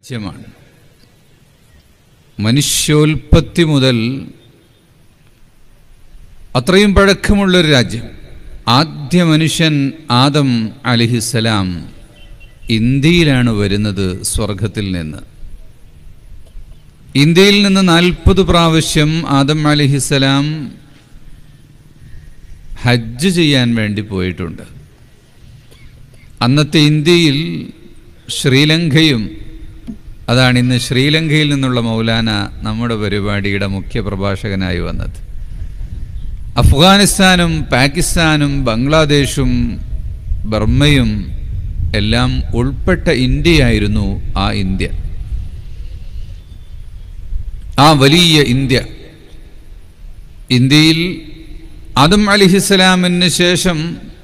രാജ്യമാണ് മനുഷ്യോൽപത്തി മുതൽ അത്രയും പഴക്കമുള്ളൊരു രാജ്യം ആദ്യ മനുഷ്യൻ ആദം അലിഹിസലാം ഇന്ത്യയിലാണ് വരുന്നത് സ്വർഗത്തിൽ നിന്ന് ഇന്ത്യയിൽ നിന്ന് നാൽപ്പത് പ്രാവശ്യം ആദം അലിഹിസലാം ഹജ്ജ് ചെയ്യാൻ വേണ്ടി പോയിട്ടുണ്ട് അന്നത്തെ ഇന്ത്യയിൽ ശ്രീലങ്കയും അതാണ് ഇന്ന് ശ്രീലങ്കയിൽ നിന്നുള്ള മൗലാന നമ്മുടെ പരിപാടിയുടെ മുഖ്യ പ്രഭാഷകനായി വന്നത് അഫ്ഗാനിസ്ഥാനും പാകിസ്ഥാനും ബംഗ്ലാദേശും ബർമ്മയും എല്ലാം ഉൾപ്പെട്ട ഇന്ത്യയായിരുന്നു ആ ഇന്ത്യ ആ വലിയ ഇന്ത്യ ഇന്ത്യയിൽ ആദം അലിഹിസ്സലാമിന് ശേഷം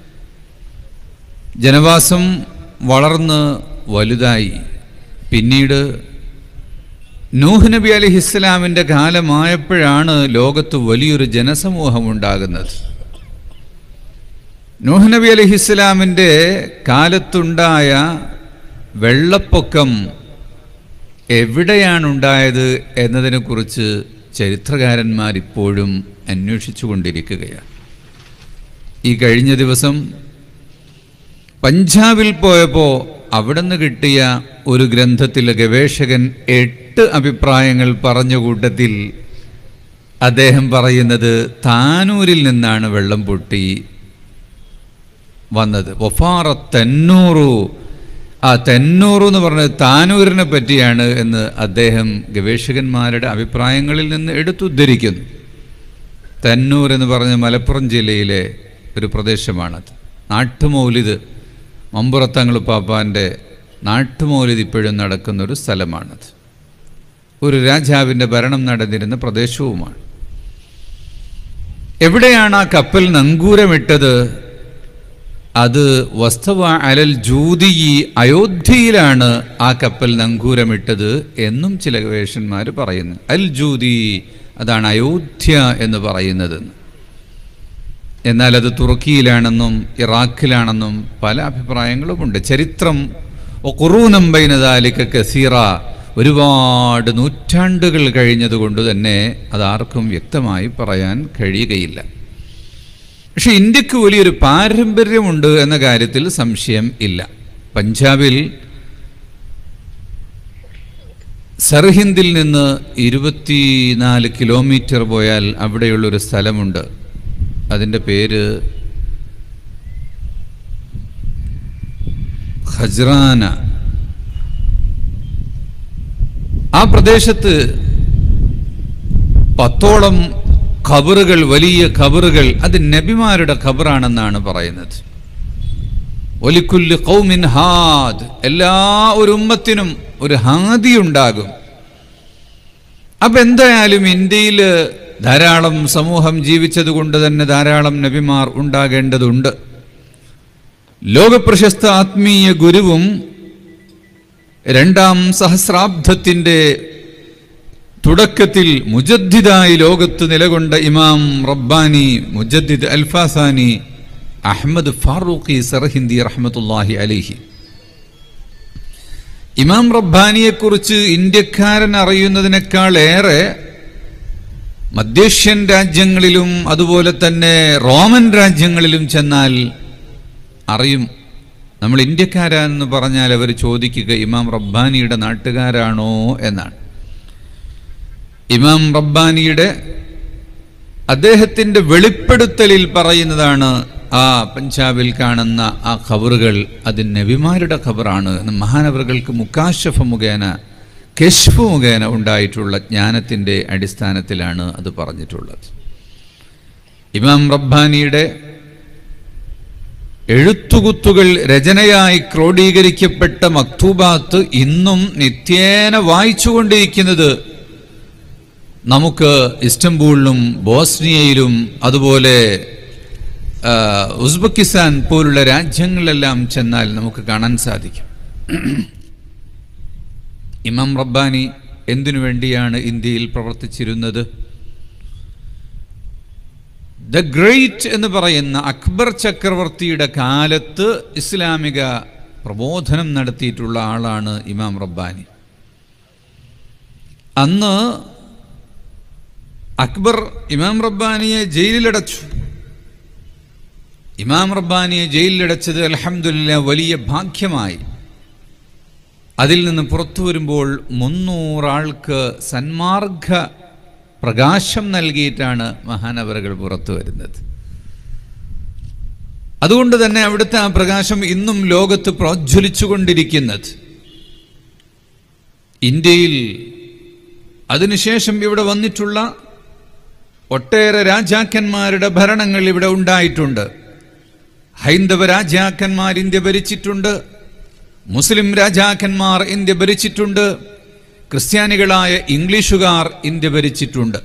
ജനവാസം വളർന്ന് വലുതായി പിന്നീട് നൂഹ് നബി അലിഹിസ്ലാമിൻ്റെ കാലമായപ്പോഴാണ് ലോകത്ത് വലിയൊരു ജനസമൂഹം ഉണ്ടാകുന്നത് നൂഹ് നബി അലിഹിസ്ലാമിൻ്റെ കാലത്തുണ്ടായ വെള്ളപ്പൊക്കം എവിടെയാണുണ്ടായത് എന്നതിനെക്കുറിച്ച് ചരിത്രകാരന്മാർ ഇപ്പോഴും അന്വേഷിച്ചു കൊണ്ടിരിക്കുകയാണ് ഈ കഴിഞ്ഞ ദിവസം പഞ്ചാബിൽ പോയപ്പോൾ അവിടുന്ന് കിട്ടിയ ഒരു ഗ്രന്ഥത്തിലെ ഗവേഷകൻ എട്ട് അഭിപ്രായങ്ങൾ പറഞ്ഞ കൂട്ടത്തിൽ അദ്ദേഹം പറയുന്നത് താനൂരിൽ നിന്നാണ് വെള്ളം പൊട്ടി വന്നത് ഒഫാറ തെന്നൂറു ആ തെന്നൂറു എന്ന് പറഞ്ഞത് താനൂരിനെ പറ്റിയാണ് എന്ന് അദ്ദേഹം ഗവേഷകന്മാരുടെ അഭിപ്രായങ്ങളിൽ നിന്ന് എടുത്തുദ്ധരിക്കുന്നു തെന്നൂർ എന്ന് പറഞ്ഞ മലപ്പുറം ജില്ലയിലെ ഒരു പ്രദേശമാണത് നാട്ടുമൗലിത് മമ്പുറത്തങ്ങൾ പാപ്പാൻ്റെ നാട്ടുമൗലിത് ഇപ്പോഴും നടക്കുന്ന ഒരു സ്ഥലമാണത് ഒരു രാജാവിൻ്റെ ഭരണം നടന്നിരുന്ന പ്രദേശവുമാണ് എവിടെയാണ് ആ കപ്പൽ നങ്കൂരമിട്ടത് അത് വസ്തവ അലൽ ജൂതി അയോധ്യയിലാണ് ആ കപ്പൽ നങ്കൂരമിട്ടത് എന്നും ചില ഗവേഷന്മാർ പറയുന്നു അൽ ജൂതി അതാണ് അയോധ്യ എന്ന് പറയുന്നത് എന്നാൽ അത് തുർക്കിയിലാണെന്നും ഇറാഖിലാണെന്നും പല അഭിപ്രായങ്ങളുമുണ്ട് ചരിത്രം കുറൂനം ബൈനദാലിക്ക കസീറ ഒരുപാട് നൂറ്റാണ്ടുകൾ കഴിഞ്ഞതുകൊണ്ട് തന്നെ അതാർക്കും വ്യക്തമായി പറയാൻ കഴിയുകയില്ല പക്ഷെ ഇന്ത്യക്ക് വലിയൊരു പാരമ്പര്യമുണ്ട് എന്ന കാര്യത്തിൽ സംശയം ഇല്ല പഞ്ചാബിൽ സർഹിന്ദിൽ നിന്ന് ഇരുപത്തിനാല് കിലോമീറ്റർ പോയാൽ അവിടെയുള്ളൊരു സ്ഥലമുണ്ട് അതിൻ്റെ പേര് ഖജ്റാന ആ പ്രദേശത്ത് പത്തോളം ഖബറുകൾ വലിയ ഖബറുകൾ അത് നബിമാരുടെ ഖബറാണെന്നാണ് പറയുന്നത് ഒലിക്കുല്ല് കൗമിൻ ഹാദ് എല്ലാ ഒരു ഉമ്മത്തിനും ഒരു ഹാദി ഉണ്ടാകും അപ്പൊ എന്തായാലും ഇന്ത്യയിൽ ധാരാളം സമൂഹം ജീവിച്ചത് കൊണ്ട് തന്നെ ധാരാളം നബിമാർ ഉണ്ടാകേണ്ടതുണ്ട് ലോകപ്രശസ്ത ആത്മീയ ഗുരുവും രണ്ടാം സഹസ്രാബ്ദത്തിൻ്റെ തുടക്കത്തിൽ മുജദ്ദിദായി ലോകത്ത് നിലകൊണ്ട ഇമാം റബ്ബാനി മുജദ്ദിദ് അൽഫാസാനി അഹമ്മദ് ഫാറൂഖി സർഹിന്ദി റഹ്മത്തുല്ലാഹി അലിഹി ഇമാം റബ്ബാനിയെക്കുറിച്ച് ഇന്ത്യക്കാരൻ അറിയുന്നതിനേക്കാൾ ഏറെ മധ്യേഷ്യൻ രാജ്യങ്ങളിലും അതുപോലെ തന്നെ റോമൻ രാജ്യങ്ങളിലും ചെന്നാൽ അറിയും നമ്മൾ ഇന്ത്യക്കാരാണെന്ന് പറഞ്ഞാൽ അവർ ചോദിക്കുക ഇമാം റബ്ബാനിയുടെ നാട്ടുകാരാണോ എന്നാണ് ഇമാം റബ്ബാനിയുടെ അദ്ദേഹത്തിൻ്റെ വെളിപ്പെടുത്തലിൽ പറയുന്നതാണ് ആ പഞ്ചാബിൽ കാണുന്ന ആ ഖബറുകൾ അത് നബിമാരുടെ ഖബറാണ് എന്ന് മഹാനവറുകൾക്ക് മുക്കാശഫ മുഖേന കെഷ്ഫ് മുഖേന ഉണ്ടായിട്ടുള്ള ജ്ഞാനത്തിൻ്റെ അടിസ്ഥാനത്തിലാണ് അത് പറഞ്ഞിട്ടുള്ളത് ഇമാം റബ്ബാനിയുടെ എഴുത്തുകുത്തുകൾ രചനയായി ക്രോഡീകരിക്കപ്പെട്ട മക്തൂബാത്ത് ഇന്നും നിത്യേന വായിച്ചുകൊണ്ടിരിക്കുന്നത് നമുക്ക് ഇസ്റ്റംബൂളിലും ബോസ്നിയയിലും അതുപോലെ ഉസ്ബെക്കിസ്ഥാൻ പോലുള്ള രാജ്യങ്ങളിലെല്ലാം ചെന്നാൽ നമുക്ക് കാണാൻ സാധിക്കും ഇമാം റബ്ബാനി എന്തിനു വേണ്ടിയാണ് ഇന്ത്യയിൽ പ്രവർത്തിച്ചിരുന്നത് ദ ഗ്രേറ്റ് എന്ന് പറയുന്ന അക്ബർ ചക്രവർത്തിയുടെ കാലത്ത് ഇസ്ലാമിക പ്രബോധനം നടത്തിയിട്ടുള്ള ആളാണ് ഇമാം റബ്ബാനി അന്ന് അക്ബർ ഇമാം റബ്ബാനിയെ ജയിലിലടച്ചു ഇമാം റബ്ബാനിയെ ജയിലിലടച്ചത് അലഹമില്ല വലിയ ഭാഗ്യമായി അതിൽ നിന്ന് പുറത്തു വരുമ്പോൾ മുന്നൂറാൾക്ക് സന്മാർഗ പ്രകാശം നൽകിയിട്ടാണ് മഹാനവറുകൾ പുറത്തു വരുന്നത് അതുകൊണ്ട് തന്നെ അവിടുത്തെ ആ പ്രകാശം ഇന്നും ലോകത്ത് പ്രോജ്വലിച്ചുകൊണ്ടിരിക്കുന്നത് ഇന്ത്യയിൽ അതിനുശേഷം ഇവിടെ വന്നിട്ടുള്ള ഒട്ടേറെ രാജാക്കന്മാരുടെ ഭരണങ്ങൾ ഇവിടെ ഉണ്ടായിട്ടുണ്ട് ഹൈന്ദവ രാജാക്കന്മാർ ഇന്ത്യ ഭരിച്ചിട്ടുണ്ട് മുസ്ലിം രാജാക്കന്മാർ ഇന്ത്യ ഭരിച്ചിട്ടുണ്ട് ക്രിസ്ത്യാനികളായ ഇംഗ്ലീഷുകാർ ഇന്ത്യ ഭരിച്ചിട്ടുണ്ട്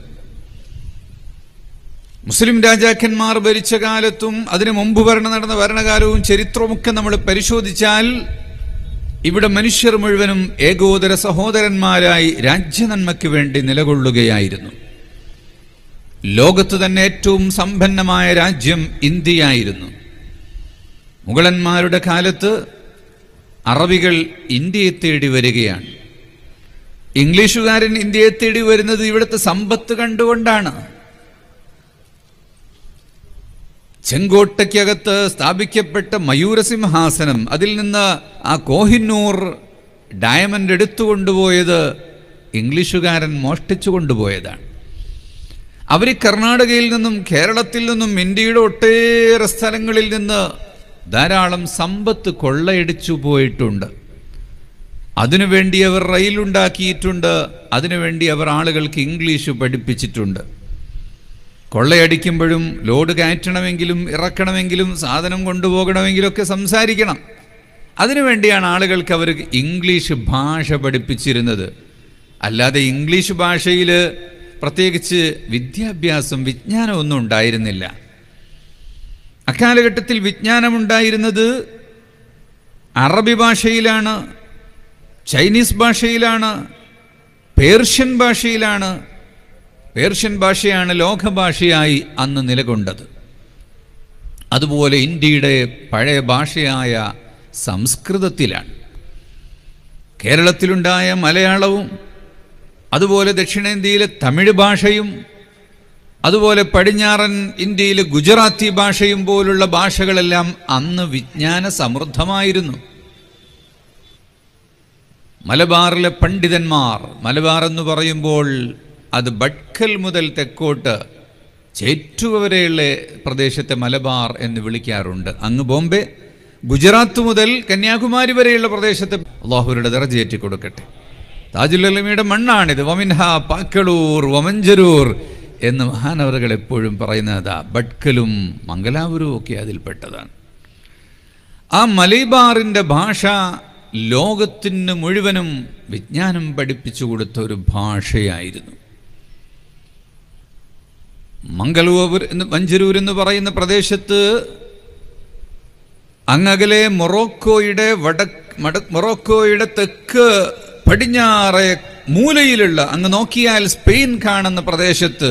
മുസ്ലിം രാജാക്കന്മാർ ഭരിച്ച കാലത്തും അതിനു മുമ്പ് ഭരണം നടന്ന ഭരണകാലവും ചരിത്രമൊക്കെ നമ്മൾ പരിശോധിച്ചാൽ ഇവിടെ മനുഷ്യർ മുഴുവനും ഏകോദര സഹോദരന്മാരായി രാജ്യനന്മയ്ക്ക് വേണ്ടി നിലകൊള്ളുകയായിരുന്നു ലോകത്ത് തന്നെ ഏറ്റവും സമ്പന്നമായ രാജ്യം ഇന്ത്യയായിരുന്നു മുഗളന്മാരുടെ കാലത്ത് അറബികൾ ഇന്ത്യയെ തേടി വരികയാണ് ഇംഗ്ലീഷുകാരൻ ഇന്ത്യയെ തേടി വരുന്നത് ഇവിടുത്തെ സമ്പത്ത് കണ്ടുകൊണ്ടാണ് ചെങ്കോട്ടയ്ക്കകത്ത് സ്ഥാപിക്കപ്പെട്ട മയൂരസിംഹാസനം അതിൽ നിന്ന് ആ കോഹിന്നൂർ ഡയമണ്ട് എടുത്തുകൊണ്ടുപോയത് ഇംഗ്ലീഷുകാരൻ മോഷ്ടിച്ചു കൊണ്ടുപോയതാണ് അവർ കർണാടകയിൽ നിന്നും കേരളത്തിൽ നിന്നും ഇന്ത്യയുടെ ഒട്ടേറെ സ്ഥലങ്ങളിൽ നിന്ന് ധാരാളം സമ്പത്ത് കൊള്ളയടിച്ചു പോയിട്ടുണ്ട് അതിനുവേണ്ടി അവർ റെയിലുണ്ടാക്കിയിട്ടുണ്ട് അതിനുവേണ്ടി അവർ ആളുകൾക്ക് ഇംഗ്ലീഷ് പഠിപ്പിച്ചിട്ടുണ്ട് കൊള്ളയടിക്കുമ്പോഴും ലോഡ് കയറ്റണമെങ്കിലും ഇറക്കണമെങ്കിലും സാധനം കൊണ്ടുപോകണമെങ്കിലും ഒക്കെ സംസാരിക്കണം അതിനുവേണ്ടിയാണ് ആളുകൾക്ക് അവർ ഇംഗ്ലീഷ് ഭാഷ പഠിപ്പിച്ചിരുന്നത് അല്ലാതെ ഇംഗ്ലീഷ് ഭാഷയിൽ പ്രത്യേകിച്ച് വിദ്യാഭ്യാസം വിജ്ഞാനമൊന്നും ഉണ്ടായിരുന്നില്ല അക്കാലഘട്ടത്തിൽ വിജ്ഞാനമുണ്ടായിരുന്നത് അറബി ഭാഷയിലാണ് ചൈനീസ് ഭാഷയിലാണ് പേർഷ്യൻ ഭാഷയിലാണ് പേർഷ്യൻ ഭാഷയാണ് ലോകഭാഷയായി അന്ന് നിലകൊണ്ടത് അതുപോലെ ഇന്ത്യയുടെ പഴയ ഭാഷയായ സംസ്കൃതത്തിലാണ് കേരളത്തിലുണ്ടായ മലയാളവും അതുപോലെ ദക്ഷിണേന്ത്യയിലെ തമിഴ് ഭാഷയും അതുപോലെ പടിഞ്ഞാറൻ ഇന്ത്യയിലെ ഗുജറാത്തി ഭാഷയും പോലുള്ള ഭാഷകളെല്ലാം അന്ന് വിജ്ഞാന സമൃദ്ധമായിരുന്നു മലബാറിലെ പണ്ഡിതന്മാർ മലബാർ എന്ന് പറയുമ്പോൾ അത് ബഡ്കൽ മുതൽ തെക്കോട്ട് ചേറ്റുവ വരെയുള്ള പ്രദേശത്തെ മലബാർ എന്ന് വിളിക്കാറുണ്ട് അങ്ങ് ബോംബെ ഗുജറാത്ത് മുതൽ കന്യാകുമാരി വരെയുള്ള പ്രദേശത്തെ അള്ളാഹുരുടെ ദറജേറ്റി കൊടുക്കട്ടെ താജുല്ലമിയുടെ മണ്ണാണിത് വമിൻഹ പാക്കളൂർ വമഞ്ചരൂർ എന്ന് മഹാനവറുകൾ എപ്പോഴും പറയുന്നതാ ബഡ്കലും മംഗലാപുരവും ഒക്കെ അതിൽപ്പെട്ടതാണ് ആ മലബാറിൻ്റെ ഭാഷ ലോകത്തിന് മുഴുവനും വിജ്ഞാനം പഠിപ്പിച്ചു കൊടുത്ത ഒരു ഭാഷയായിരുന്നു മംഗളൂർ എന്ന് മഞ്ചരൂർ എന്ന് പറയുന്ന പ്രദേശത്ത് അങ്ങകലെ മൊറോക്കോയുടെ വടക്ക് മട മൊറോക്കോയുടെ തെക്ക് പടിഞ്ഞാറെ മൂലയിലുള്ള അങ്ങ് നോക്കിയാൽ സ്പെയിൻ കാണുന്ന പ്രദേശത്ത്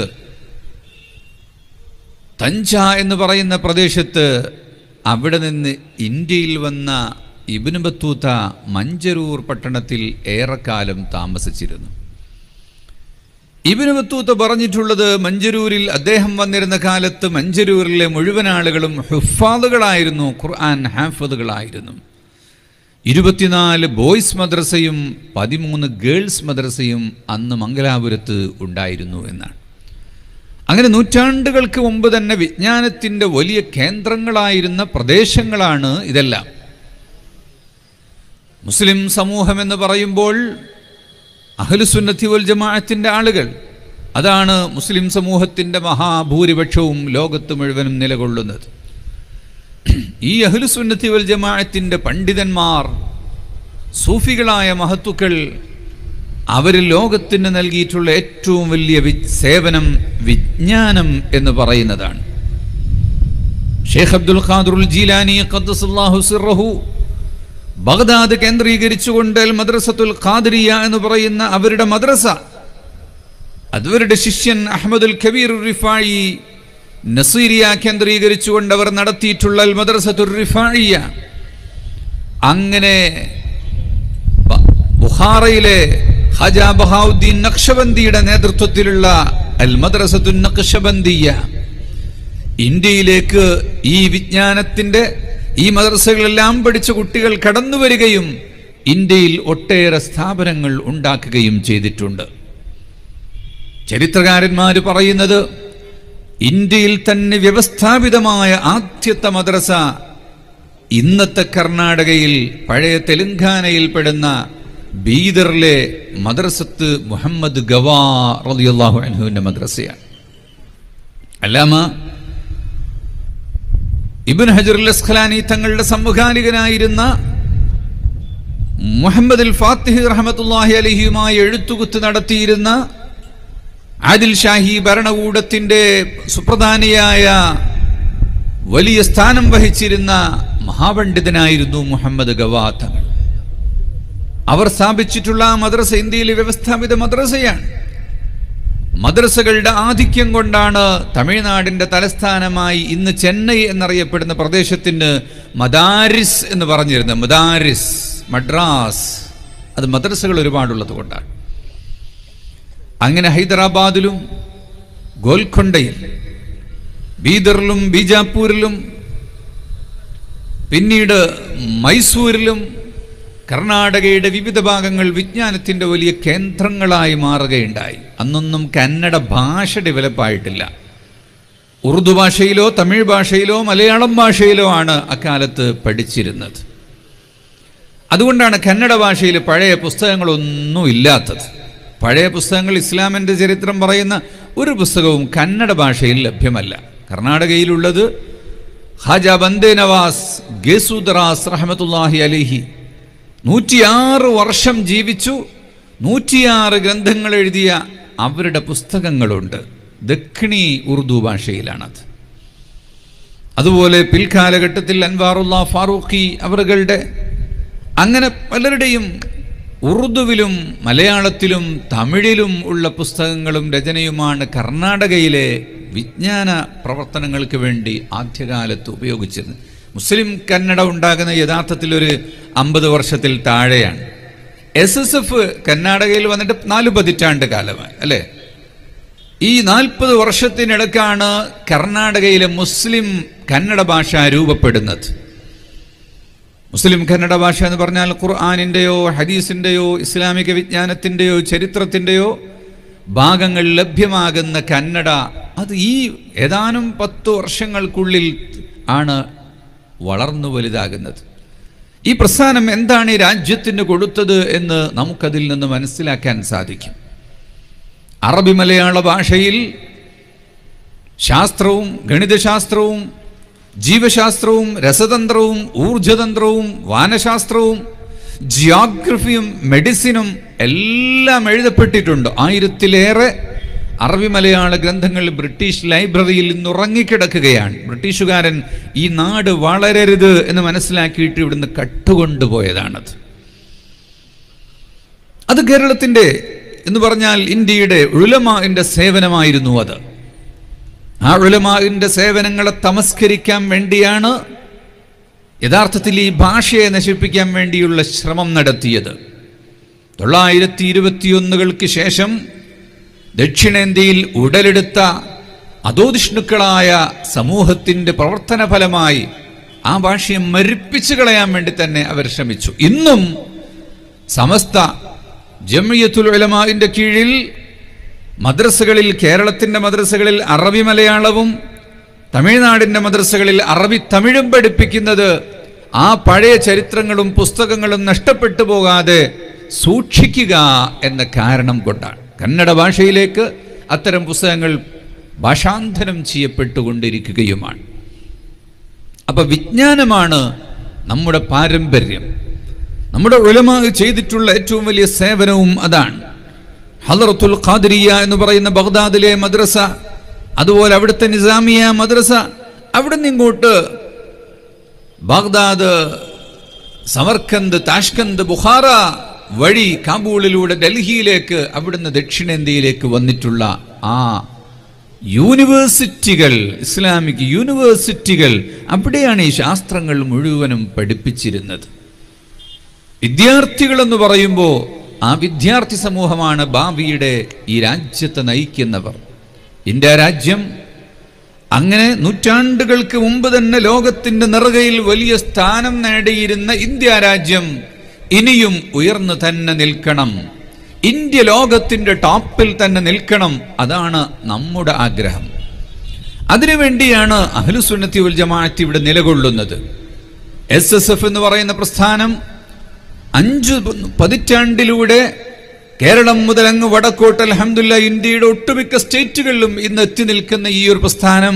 തഞ്ച എന്ന് പറയുന്ന പ്രദേശത്ത് അവിടെ നിന്ന് ഇന്ത്യയിൽ വന്ന ഇബിന് ബത്തൂത്ത മഞ്ചരൂർ പട്ടണത്തിൽ ഏറെക്കാലം താമസിച്ചിരുന്നു ഇബിന് ബത്തൂത്ത പറഞ്ഞിട്ടുള്ളത് മഞ്ചരൂരിൽ അദ്ദേഹം വന്നിരുന്ന കാലത്ത് മഞ്ചരൂരിലെ മുഴുവൻ ആളുകളും ഹുഫാദുകളായിരുന്നു ഖുർആൻ ഹാഫദുകളായിരുന്നു ഇരുപത്തിനാല് ബോയ്സ് മദ്രസയും പതിമൂന്ന് ഗേൾസ് മദ്രസയും അന്ന് മംഗലാപുരത്ത് ഉണ്ടായിരുന്നു എന്നാണ് അങ്ങനെ നൂറ്റാണ്ടുകൾക്ക് മുമ്പ് തന്നെ വിജ്ഞാനത്തിൻ്റെ വലിയ കേന്ദ്രങ്ങളായിരുന്ന പ്രദേശങ്ങളാണ് ഇതെല്ലാം മുസ്ലിം സമൂഹം എന്ന് പറയുമ്പോൾ അഹ്ലുസുന്നത്തി വൽ ജമാഅത്തിൻ്റെ ആളുകൾ അതാണ് മുസ്ലിം സമൂഹത്തിൻ്റെ മഹാഭൂരിപക്ഷവും ലോകത്ത് മുഴുവനും നിലകൊള്ളുന്നത് ഈ അഹ്ലുസുന്നത്തി വൽ ജമാഅത്തിൻ്റെ പണ്ഡിതന്മാർ സൂഫികളായ മഹത്തുക്കൾ അവർ ലോകത്തിന് നൽകിയിട്ടുള്ള ഏറ്റവും വലിയ വി സേവനം വിജ്ഞാനം എന്ന് പറയുന്നതാണ് ഷേഖ് അബ്ദുൽ ഖാദുൽ ജീലാനി ഖദ്ദസല്ലാഹു സിറഹു ബഗ്ദാദ് കേന്ദ്രീകരിച്ചുകൊണ്ട് അൽ മദ്രസത്തുൽ ഖാദിരിയ എന്ന് പറയുന്ന അവരുടെ മദ്രസ അവരുടെ ശിഷ്യൻ അഹമ്മദുൽ കബീർ റിഫായി നസീരിയ കേന്ദ്രീകരിച്ചുകൊണ്ട് അവർ നടത്തിയിട്ടുള്ള അൽ മദ്രസത്തുൽ റിഫായിയ അങ്ങനെ ബ- ബുഖാറയിലെ ഹജ ബഹാവുദ്ദീൻ നക്ഷബന്ദിയുടെ നേതൃത്വത്തിലുള്ള അൽ മദ്രസത്തുൻ നക്ഷബന്ദിയ ഇന്ത്യയിലേക്ക് ഈ വിജ്ഞാനത്തിന്റെ ഈ മദ്രസകളെല്ലാം പഠിച്ച കുട്ടികൾ കടന്നു വരികയും ഇന്ത്യയിൽ ഒട്ടേറെ സ്ഥാപനങ്ങൾ ഉണ്ടാക്കുകയും ചെയ്തിട്ടുണ്ട് ചരിത്രകാരന്മാർ പറയുന്നത് ഇന്ത്യയിൽ തന്നെ വ്യവസ്ഥാപിതമായ ആദ്യത്തെ മദ്രസ ഇന്നത്തെ കർണാടകയിൽ പഴയ തെലുങ്കാനയിൽ പെടുന്ന ബീദറിലെ മദ്രസത്ത് മുഹമ്മദ് ഗവാ റളിയല്ലാഹു അൻഹുവിന്റെ മദ്രസയാണ് അല്ലാമ ഇബിൻ ഹജറുൽ അസ്ഖലാനി തങ്ങളുടെ സമകാലികനായിരുന്ന മുഹമ്മദ് അൽ ഫാത്തിഹ് റഹമത്തുല്ലാഹി അലഹിയുമായി എഴുത്തുകുത്ത് നടത്തിയിരുന്ന ആദിൽ ഷാഹി ഭരണകൂടത്തിന്റെ സുപ്രധാനിയായ വലിയ സ്ഥാനം വഹിച്ചിരുന്ന മഹാപണ്ഡിതനായിരുന്നു മുഹമ്മദ് ഗവാ തങ്ങൾ അവർ സ്ഥാപിച്ചിട്ടുള്ള ആ മദ്രസ ഇന്ത്യയിലെ വ്യവസ്ഥാപിത മദ്രസയാണ് മദ്രസകളുടെ ആധിക്യം കൊണ്ടാണ് തമിഴ്നാടിന്റെ തലസ്ഥാനമായി ഇന്ന് ചെന്നൈ എന്നറിയപ്പെടുന്ന പ്രദേശത്തിന് മദാരിസ് എന്ന് പറഞ്ഞിരുന്നത് മദാരിസ് മദ്രാസ് അത് മദ്രസകൾ ഒരുപാടുള്ളത് കൊണ്ടാണ് അങ്ങനെ ഹൈദരാബാദിലും ഗോൽക്കൊണ്ടയിൽ ബീദറിലും ബീജാപ്പൂരിലും പിന്നീട് മൈസൂരിലും കർണാടകയുടെ വിവിധ ഭാഗങ്ങൾ വിജ്ഞാനത്തിന്റെ വലിയ കേന്ദ്രങ്ങളായി മാറുകയുണ്ടായി അന്നൊന്നും കന്നഡ ഭാഷ ഡെവലപ്പ് ആയിട്ടില്ല ഉറുദു ഭാഷയിലോ തമിഴ് ഭാഷയിലോ മലയാളം ഭാഷയിലോ ആണ് അക്കാലത്ത് പഠിച്ചിരുന്നത് അതുകൊണ്ടാണ് കന്നഡ ഭാഷയിൽ പഴയ പുസ്തകങ്ങളൊന്നും ഇല്ലാത്തത് പഴയ പുസ്തകങ്ങൾ ഇസ്ലാമിൻ്റെ ചരിത്രം പറയുന്ന ഒരു പുസ്തകവും കന്നഡ ഭാഷയിൽ ലഭ്യമല്ല കർണാടകയിലുള്ളത് ഹാജ ബന്ദേ നവാസ് ഗേസുദറാസ് റഹമത്തുല്ലാഹി അലിഹി നൂറ്റിയാറ് വർഷം ജീവിച്ചു നൂറ്റിയാറ് ഗ്രന്ഥങ്ങൾ എഴുതിയ അവരുടെ പുസ്തകങ്ങളുണ്ട് ദക്ഷിണി ഉറുദു ഭാഷയിലാണത് അതുപോലെ പിൽക്കാലഘട്ടത്തിൽ അൻവാറുല്ല ഫാറൂഖി അവറുകളുടെ അങ്ങനെ പലരുടെയും ഉറുദുവിലും മലയാളത്തിലും തമിഴിലും ഉള്ള പുസ്തകങ്ങളും രചനയുമാണ് കർണാടകയിലെ വിജ്ഞാന പ്രവർത്തനങ്ങൾക്ക് വേണ്ടി ആദ്യകാലത്ത് ഉപയോഗിച്ചിരുന്നത് മുസ്ലിം കന്നഡ ഉണ്ടാകുന്ന യഥാർത്ഥത്തിൽ ഒരു അമ്പത് വർഷത്തിൽ താഴെയാണ് എസ് എസ് എഫ് കർണാടകയിൽ വന്നിട്ട് നാല് പതിറ്റാണ്ട് കാലമായി അല്ലേ ഈ നാൽപ്പത് വർഷത്തിനിടക്കാണ് കർണാടകയിലെ മുസ്ലിം കന്നഡ ഭാഷ രൂപപ്പെടുന്നത് മുസ്ലിം കന്നഡ ഭാഷ എന്ന് പറഞ്ഞാൽ ഖുർആാനിൻ്റെയോ ഹദീസിൻ്റെയോ ഇസ്ലാമിക വിജ്ഞാനത്തിൻ്റെയോ ചരിത്രത്തിൻ്റെയോ ഭാഗങ്ങൾ ലഭ്യമാകുന്ന കന്നഡ അത് ഈ ഏതാനും പത്ത് വർഷങ്ങൾക്കുള്ളിൽ ആണ് വളർന്നു വലുതാകുന്നത് ഈ പ്രസ്ഥാനം എന്താണ് ഈ രാജ്യത്തിന് കൊടുത്തത് എന്ന് നമുക്കതിൽ നിന്ന് മനസ്സിലാക്കാൻ സാധിക്കും അറബി മലയാള ഭാഷയിൽ ശാസ്ത്രവും ഗണിതശാസ്ത്രവും ജീവശാസ്ത്രവും രസതന്ത്രവും ഊർജതന്ത്രവും വാനശാസ്ത്രവും ജിയോഗ്രഫിയും മെഡിസിനും എല്ലാം എഴുതപ്പെട്ടിട്ടുണ്ട് ആയിരത്തിലേറെ അറബി മലയാള ഗ്രന്ഥങ്ങൾ ബ്രിട്ടീഷ് ലൈബ്രറിയിൽ ഇന്ന് ഉറങ്ങിക്കിടക്കുകയാണ് ബ്രിട്ടീഷുകാരൻ ഈ നാട് വളരരുത് എന്ന് മനസ്സിലാക്കിയിട്ട് ഇവിടുന്ന് കട്ടുകൊണ്ടുപോയതാണത് അത് കേരളത്തിൻ്റെ എന്ന് പറഞ്ഞാൽ ഇന്ത്യയുടെ ഉലമാന്റെ സേവനമായിരുന്നു അത് ആ ഉലമാവിൻ്റെ സേവനങ്ങളെ തമസ്കരിക്കാൻ വേണ്ടിയാണ് യഥാർത്ഥത്തിൽ ഈ ഭാഷയെ നശിപ്പിക്കാൻ വേണ്ടിയുള്ള ശ്രമം നടത്തിയത് തൊള്ളായിരത്തി ഇരുപത്തിയൊന്നുകൾക്ക് ശേഷം ദക്ഷിണേന്ത്യയിൽ ഉടലെടുത്ത അധോധിഷ്ണുക്കളായ സമൂഹത്തിൻ്റെ പ്രവർത്തന ഫലമായി ആ ഭാഷയെ മരിപ്പിച്ചു കളയാൻ വേണ്ടി തന്നെ അവർ ശ്രമിച്ചു ഇന്നും സമസ്ത ജമിയത്തുൽ ഉലമാവിൻ്റെ കീഴിൽ മദ്രസകളിൽ കേരളത്തിൻ്റെ മദ്രസകളിൽ അറബി മലയാളവും തമിഴ്നാടിൻ്റെ മദ്രസകളിൽ അറബി തമിഴും പഠിപ്പിക്കുന്നത് ആ പഴയ ചരിത്രങ്ങളും പുസ്തകങ്ങളും നഷ്ടപ്പെട്ടു പോകാതെ സൂക്ഷിക്കുക എന്ന കാരണം കൊണ്ടാണ് കന്നഡ ഭാഷയിലേക്ക് അത്തരം പുസ്തകങ്ങൾ ഭാഷാന്തരം ചെയ്യപ്പെട്ടുകൊണ്ടിരിക്കുകയുമാണ് അപ്പൊ വിജ്ഞാനമാണ് നമ്മുടെ പാരമ്പര്യം നമ്മുടെ ഉലമ ചെയ്തിട്ടുള്ള ഏറ്റവും വലിയ സേവനവും അതാണ് ഹലറത്തുൽ ഖാദിരിയ എന്ന് പറയുന്ന ബഗ്ദാദിലെ മദ്രസ അതുപോലെ അവിടുത്തെ നിസാമിയ മദ്രസ അവിടെ നിന്നിങ്ങോട്ട് ബാഗ്ദാദ് സമർക്കന്ത് താഷ്കന്ത് ബുഖാറ വഴി കാബൂളിലൂടെ ഡൽഹിയിലേക്ക് അവിടുന്ന് ദക്ഷിണേന്ത്യയിലേക്ക് വന്നിട്ടുള്ള ആ യൂണിവേഴ്സിറ്റികൾ ഇസ്ലാമിക് യൂണിവേഴ്സിറ്റികൾ അവിടെയാണ് ഈ ശാസ്ത്രങ്ങൾ മുഴുവനും പഠിപ്പിച്ചിരുന്നത് വിദ്യാർത്ഥികൾ എന്ന് പറയുമ്പോൾ ആ വിദ്യാർത്ഥി സമൂഹമാണ് ഭാവിയുടെ ഈ രാജ്യത്തെ നയിക്കുന്നവർ ഇന്ത്യ രാജ്യം അങ്ങനെ നൂറ്റാണ്ടുകൾക്ക് മുമ്പ് തന്നെ ലോകത്തിന്റെ നിറകയിൽ വലിയ സ്ഥാനം നേടിയിരുന്ന ഇന്ത്യ രാജ്യം ഇനിയും ഉയർന്നു തന്നെ നിൽക്കണം ഇന്ത്യ ലോകത്തിന്റെ ടോപ്പിൽ തന്നെ നിൽക്കണം അതാണ് നമ്മുടെ ആഗ്രഹം അതിനുവേണ്ടിയാണ് അഹ്ലുസുന്നത്തി ഉൽ ജമാഅത്ത് ഇവിടെ നിലകൊള്ളുന്നത് എസ് എസ് എഫ് എന്ന് പറയുന്ന പ്രസ്ഥാനം അഞ്ചു പതിറ്റാണ്ടിലൂടെ കേരളം മുതൽ അങ്ങ് വടക്കോട്ട് അലഹമില്ല ഇന്ത്യയുടെ ഒട്ടുമിക്ക സ്റ്റേറ്റുകളിലും ഇന്ന് എത്തി നിൽക്കുന്ന ഈ ഒരു പ്രസ്ഥാനം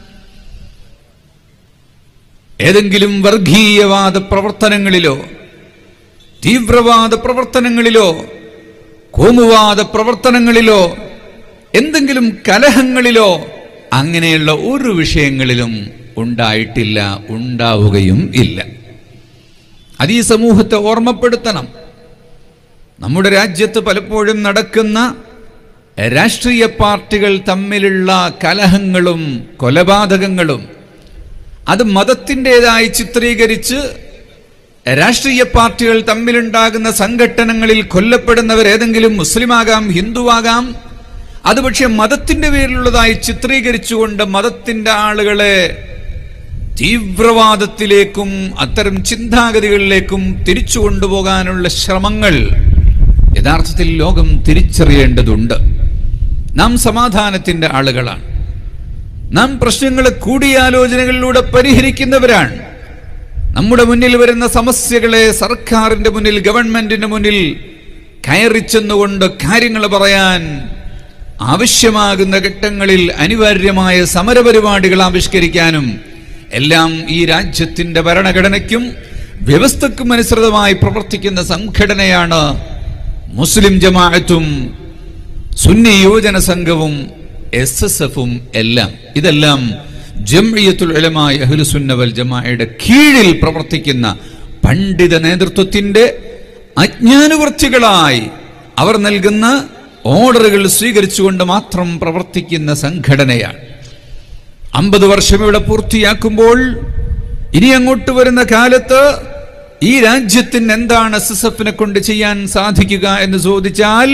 ഏതെങ്കിലും വർഗീയവാദ പ്രവർത്തനങ്ങളിലോ തീവ്രവാദ പ്രവർത്തനങ്ങളിലോ കോമുവാദ പ്രവർത്തനങ്ങളിലോ എന്തെങ്കിലും കലഹങ്ങളിലോ അങ്ങനെയുള്ള ഒരു വിഷയങ്ങളിലും ഉണ്ടായിട്ടില്ല ഉണ്ടാവുകയും ഇല്ല അത് ഈ സമൂഹത്തെ ഓർമ്മപ്പെടുത്തണം നമ്മുടെ രാജ്യത്ത് പലപ്പോഴും നടക്കുന്ന രാഷ്ട്രീയ പാർട്ടികൾ തമ്മിലുള്ള കലഹങ്ങളും കൊലപാതകങ്ങളും അത് മതത്തിൻ്റെതായി ചിത്രീകരിച്ച് രാഷ്ട്രീയ പാർട്ടികൾ തമ്മിലുണ്ടാകുന്ന സംഘട്ടനങ്ങളിൽ കൊല്ലപ്പെടുന്നവർ ഏതെങ്കിലും മുസ്ലിമാകാം ഹിന്ദുവാകാം അത് പക്ഷെ മതത്തിന്റെ പേരിലുള്ളതായി ചിത്രീകരിച്ചുകൊണ്ട് മതത്തിന്റെ ആളുകളെ തീവ്രവാദത്തിലേക്കും അത്തരം ചിന്താഗതികളിലേക്കും തിരിച്ചു കൊണ്ടുപോകാനുള്ള ശ്രമങ്ങൾ യഥാർത്ഥത്തിൽ ലോകം തിരിച്ചറിയേണ്ടതുണ്ട് നാം സമാധാനത്തിന്റെ ആളുകളാണ് നാം പ്രശ്നങ്ങളെ കൂടിയാലോചനകളിലൂടെ പരിഹരിക്കുന്നവരാണ് നമ്മുടെ മുന്നിൽ വരുന്ന സമസ്യകളെ സർക്കാരിന്റെ മുന്നിൽ ഗവൺമെന്റിന്റെ മുന്നിൽ കയറിച്ചെന്നുകൊണ്ട് കാര്യങ്ങൾ പറയാൻ ആവശ്യമാകുന്ന ഘട്ടങ്ങളിൽ അനിവാര്യമായ സമരപരിപാടികൾ ആവിഷ്കരിക്കാനും എല്ലാം ഈ രാജ്യത്തിന്റെ ഭരണഘടനയ്ക്കും വ്യവസ്ഥക്കും അനുസൃതമായി പ്രവർത്തിക്കുന്ന സംഘടനയാണ് മുസ്ലിം ജമാഅത്തും സുന്നി യുവജന സംഘവും എസ് എസ് എഫും എല്ലാം ഇതെല്ലാം ജംഇയ്യത്തുൽ ഉലമായ അഹ്ലുസുന്ന വൽ ജമാഅയുടെ കീഴിൽ പ്രവർത്തിക്കുന്ന പണ്ഡിത നേതൃത്വത്തിന്റെ അജ്ഞാനുവർത്തികളായി അവർ നൽകുന്ന ഓർഡറുകൾ സ്വീകരിച്ചുകൊണ്ട് മാത്രം പ്രവർത്തിക്കുന്ന സംഘടനയാണ് അമ്പത് വർഷം ഇവിടെ പൂർത്തിയാക്കുമ്പോൾ ഇനി അങ്ങോട്ട് വരുന്ന കാലത്ത് ഈ രാജ്യത്തിന് എന്താണ് എസ് എസ് എഫിനെ കൊണ്ട് ചെയ്യാൻ സാധിക്കുക എന്ന് ചോദിച്ചാൽ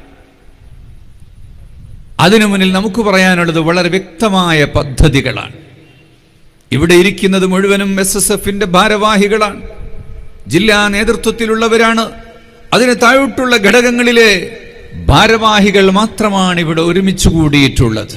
അതിനു മുന്നിൽ നമുക്ക് പറയാനുള്ളത് വളരെ വ്യക്തമായ പദ്ധതികളാണ് ഇവിടെ ഇരിക്കുന്നത് മുഴുവനും എസ് എസ് എഫിന്റെ ഭാരവാഹികളാണ് ജില്ലാ നേതൃത്വത്തിലുള്ളവരാണ് അതിന് താഴോട്ടുള്ള ഘടകങ്ങളിലെ ഭാരവാഹികൾ മാത്രമാണ് ഇവിടെ ഒരുമിച്ച് കൂടിയിട്ടുള്ളത്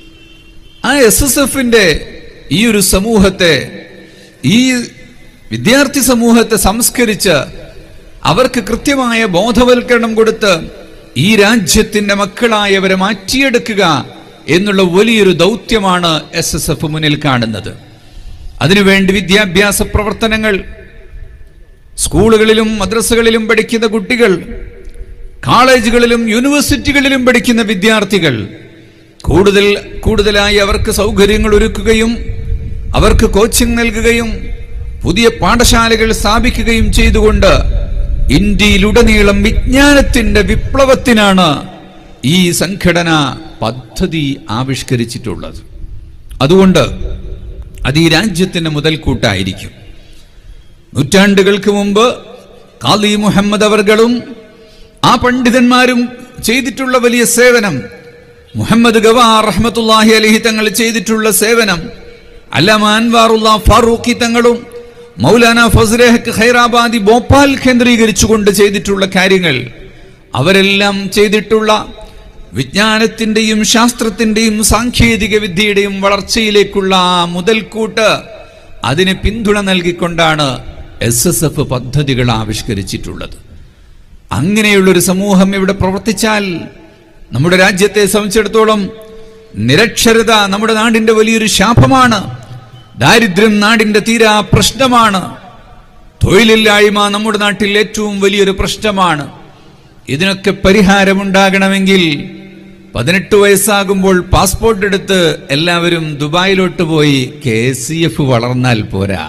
ആ എസ് എസ് എഫിന്റെ ഈ ഒരു സമൂഹത്തെ ഈ വിദ്യാർത്ഥി സമൂഹത്തെ സംസ്കരിച്ച് അവർക്ക് കൃത്യമായ ബോധവൽക്കരണം കൊടുത്ത് ഈ രാജ്യത്തിന്റെ മക്കളായവരെ മാറ്റിയെടുക്കുക എന്നുള്ള വലിയൊരു ദൗത്യമാണ് എസ് എസ് എഫ് മുന്നിൽ കാണുന്നത് അതിനുവേണ്ടി വിദ്യാഭ്യാസ പ്രവർത്തനങ്ങൾ സ്കൂളുകളിലും മദ്രസകളിലും പഠിക്കുന്ന കുട്ടികൾ കോളേജുകളിലും യൂണിവേഴ്സിറ്റികളിലും പഠിക്കുന്ന വിദ്യാർത്ഥികൾ കൂടുതൽ കൂടുതലായി അവർക്ക് സൗകര്യങ്ങൾ ഒരുക്കുകയും അവർക്ക് കോച്ചിങ് നൽകുകയും പുതിയ പാഠശാലകൾ സ്ഥാപിക്കുകയും ചെയ്തുകൊണ്ട് ഇന്ത്യയിലുടനീളം വിജ്ഞാനത്തിന്റെ വിപ്ലവത്തിനാണ് ഈ സംഘടന പദ്ധതി ആവിഷ്കരിച്ചിട്ടുള്ളത് അതുകൊണ്ട് അത് ഈ രാജ്യത്തിന്റെ മുതൽക്കൂട്ടായിരിക്കും നൂറ്റാണ്ടുകൾക്ക് മുമ്പ് കാലി മുഹമ്മദ് അവർകളും ആ പണ്ഡിതന്മാരും ചെയ്തിട്ടുള്ള വലിയ സേവനം മുഹമ്മദ് ഗവാർ റഹ്മത്തുല്ലാഹി അലഹി തങ്ങൾ ചെയ്തിട്ടുള്ള സേവനം അല്ലാമ അൻവാറുള്ള ഫാറൂഖി തങ്ങളും മൗലാന ഫസ്രഹ് ഹൈറാബാദി ഭോപ്പാൽ കേന്ദ്രീകരിച്ചുകൊണ്ട് ചെയ്തിട്ടുള്ള കാര്യങ്ങൾ അവരെല്ലാം ചെയ്തിട്ടുള്ള വിജ്ഞാനത്തിന്റെയും ശാസ്ത്രത്തിന്റെയും സാങ്കേതിക വിദ്യയുടെയും വളർച്ചയിലേക്കുള്ള ആ മുതൽക്കൂട്ട് അതിന് പിന്തുണ നൽകിക്കൊണ്ടാണ് എസ് എസ് എഫ് പദ്ധതികൾ ആവിഷ്കരിച്ചിട്ടുള്ളത് അങ്ങനെയുള്ളൊരു സമൂഹം ഇവിടെ പ്രവർത്തിച്ചാൽ നമ്മുടെ രാജ്യത്തെ സംബന്ധിച്ചിടത്തോളം നിരക്ഷരത നമ്മുടെ നാടിന്റെ വലിയൊരു ശാപമാണ് ദാരിദ്ര്യം നാടിന്റെ തീരാ പ്രശ്നമാണ് തൊഴിലില്ലായ്മ നമ്മുടെ നാട്ടിൽ ഏറ്റവും വലിയൊരു പ്രശ്നമാണ് ഇതിനൊക്കെ പരിഹാരമുണ്ടാകണമെങ്കിൽ പതിനെട്ട് വയസ്സാകുമ്പോൾ പാസ്പോർട്ട് എടുത്ത് എല്ലാവരും ദുബായിലോട്ട് പോയി കെ സി എഫ് വളർന്നാൽ പോരാ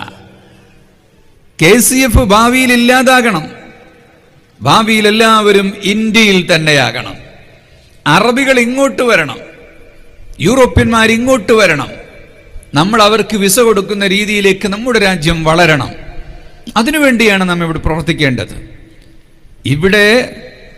കെ സി എഫ് ഭാവിയിൽ ഇല്ലാതാകണം ഭാവിയിൽ എല്ലാവരും ഇന്ത്യയിൽ തന്നെയാകണം അറബികൾ ഇങ്ങോട്ട് വരണം യൂറോപ്യന്മാർ ഇങ്ങോട്ട് വരണം നമ്മൾ അവർക്ക് വിസ കൊടുക്കുന്ന രീതിയിലേക്ക് നമ്മുടെ രാജ്യം വളരണം അതിനുവേണ്ടിയാണ് നാം ഇവിടെ പ്രവർത്തിക്കേണ്ടത് ഇവിടെ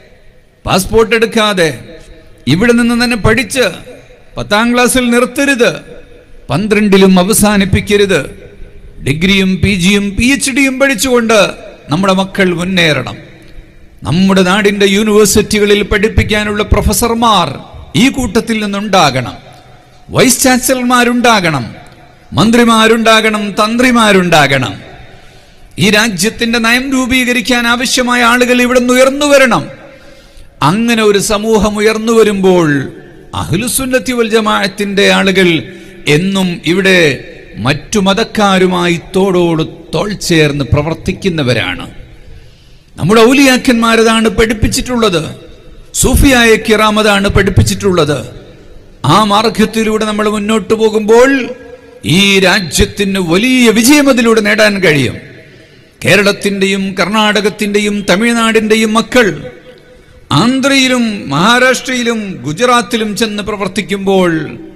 പാസ്പോർട്ട് എടുക്കാതെ ഇവിടെ നിന്ന് തന്നെ പഠിച്ച് പത്താം ക്ലാസ്സിൽ നിർത്തരുത് പന്ത്രണ്ടിലും അവസാനിപ്പിക്കരുത് ഡിഗ്രിയും പി ജിയും പി എച്ച് ഡിയും പഠിച്ചുകൊണ്ട് നമ്മുടെ മക്കൾ മുന്നേറണം നമ്മുടെ നാടിന്റെ യൂണിവേഴ്സിറ്റികളിൽ പഠിപ്പിക്കാനുള്ള പ്രൊഫസർമാർ ഈ കൂട്ടത്തിൽ നിന്നുണ്ടാകണം വൈസ് ചാൻസലർമാരുണ്ടാകണം മന്ത്രിമാരുണ്ടാകണം തന്ത്രിമാരുണ്ടാകണം ഈ രാജ്യത്തിന്റെ നയം രൂപീകരിക്കാൻ ആവശ്യമായ ആളുകൾ ഇവിടെ നിന്ന് ഉയർന്നു വരണം അങ്ങനെ ഒരു സമൂഹം ഉയർന്നു വരുമ്പോൾ അഹ്ലുസുന്നത്തി വൽ ജമാഅത്തിന്റെ ആളുകൾ എന്നും ഇവിടെ മറ്റു മതക്കാരുമായി തോടോട് തോൾ ചേർന്ന് പ്രവർത്തിക്കുന്നവരാണ് നമ്മുടെ ഔലിയാക്കന്മാരതാണ് പഠിപ്പിച്ചിട്ടുള്ളത് സൂഫിയായ കിറാമതാണ് പഠിപ്പിച്ചിട്ടുള്ളത് ആ മാർഗത്തിലൂടെ നമ്മൾ മുന്നോട്ട് പോകുമ്പോൾ ഈ രാജ്യത്തിന് വലിയ വിജയം അതിലൂടെ നേടാൻ കഴിയും കേരളത്തിന്റെയും കർണാടകത്തിന്റെയും തമിഴ്നാടിന്റെയും മക്കൾ ആന്ധ്രയിലും മഹാരാഷ്ട്രയിലും ഗുജറാത്തിലും ചെന്ന് പ്രവർത്തിക്കുമ്പോൾ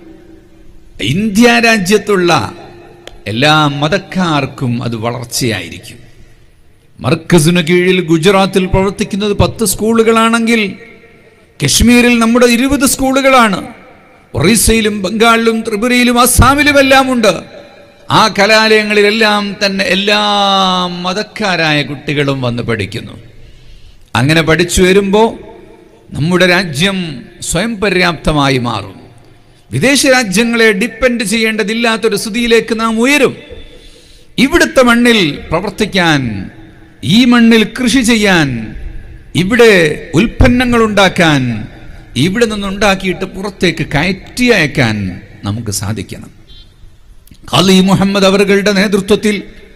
ഇന്ത്യ രാജ്യത്തുള്ള എല്ലാ മതക്കാർക്കും അത് വളർച്ചയായിരിക്കും മർക്കസിനു കീഴിൽ ഗുജറാത്തിൽ പ്രവർത്തിക്കുന്നത് പത്ത് സ്കൂളുകളാണെങ്കിൽ കശ്മീരിൽ നമ്മുടെ ഇരുപത് സ്കൂളുകളാണ് ഒറീസയിലും ബംഗാളിലും ത്രിപുരയിലും അസ്സാമിലും എല്ലാം ഉണ്ട് ആ കലാലയങ്ങളിലെല്ലാം തന്നെ എല്ലാ മതക്കാരായ കുട്ടികളും വന്ന് പഠിക്കുന്നു അങ്ങനെ പഠിച്ചു വരുമ്പോൾ നമ്മുടെ രാജ്യം സ്വയം പര്യാപ്തമായി മാറും വിദേശ രാജ്യങ്ങളെ ഡിപ്പെൻഡ് ചെയ്യേണ്ടതില്ലാത്തൊരു സ്ഥിതിയിലേക്ക് നാം ഉയരും ഇവിടുത്തെ മണ്ണിൽ പ്രവർത്തിക്കാൻ ഈ മണ്ണിൽ കൃഷി ചെയ്യാൻ ഇവിടെ ഉൽപ്പന്നങ്ങൾ ഉണ്ടാക്കാൻ ഇവിടെ നിന്നുണ്ടാക്കിയിട്ട് പുറത്തേക്ക് കയറ്റി അയക്കാൻ നമുക്ക് സാധിക്കണം ഖാലി മുഹമ്മദ് അവറുകളുടെ നേതൃത്വത്തിൽ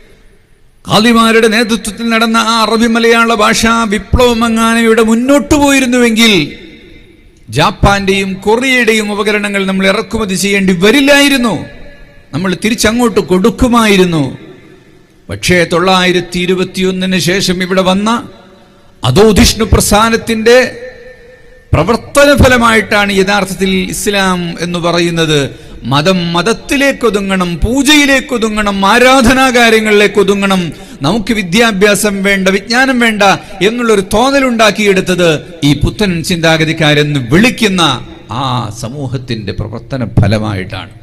ഖാലിമാരുടെ നേതൃത്വത്തിൽ നടന്ന ആ അറബി മലയാള ഭാഷാ വിപ്ലവം എങ്ങാനും ഇവിടെ മുന്നോട്ട് പോയിരുന്നുവെങ്കിൽ ജാപ്പാന്റെയും കൊറിയയുടെയും ഉപകരണങ്ങൾ നമ്മൾ ഇറക്കുമതി ചെയ്യേണ്ടി വരില്ലായിരുന്നു നമ്മൾ തിരിച്ചങ്ങോട്ട് കൊടുക്കുമായിരുന്നു പക്ഷേ തൊള്ളായിരത്തി ഇരുപത്തിയൊന്നിന് ശേഷം ഇവിടെ വന്ന അധോധിഷ്ണു പ്രസ്ഥാനത്തിന്റെ പ്രവർത്തന ഫലമായിട്ടാണ് യഥാർത്ഥത്തിൽ ഇസ്ലാം എന്ന് പറയുന്നത് മതം മതത്തിലേക്ക് ഒതുങ്ങണം പൂജയിലേക്ക് ഒതുങ്ങണം ആരാധനാകാര്യങ്ങളിലേക്ക് ഒതുങ്ങണം നമുക്ക് വിദ്യാഭ്യാസം വേണ്ട വിജ്ഞാനം വേണ്ട എന്നുള്ളൊരു തോന്നലുണ്ടാക്കിയെടുത്തത് ഈ പുത്തൻ ചിന്താഗതിക്കാരെന്ന് വിളിക്കുന്ന ആ സമൂഹത്തിന്റെ പ്രവർത്തന ഫലമായിട്ടാണ്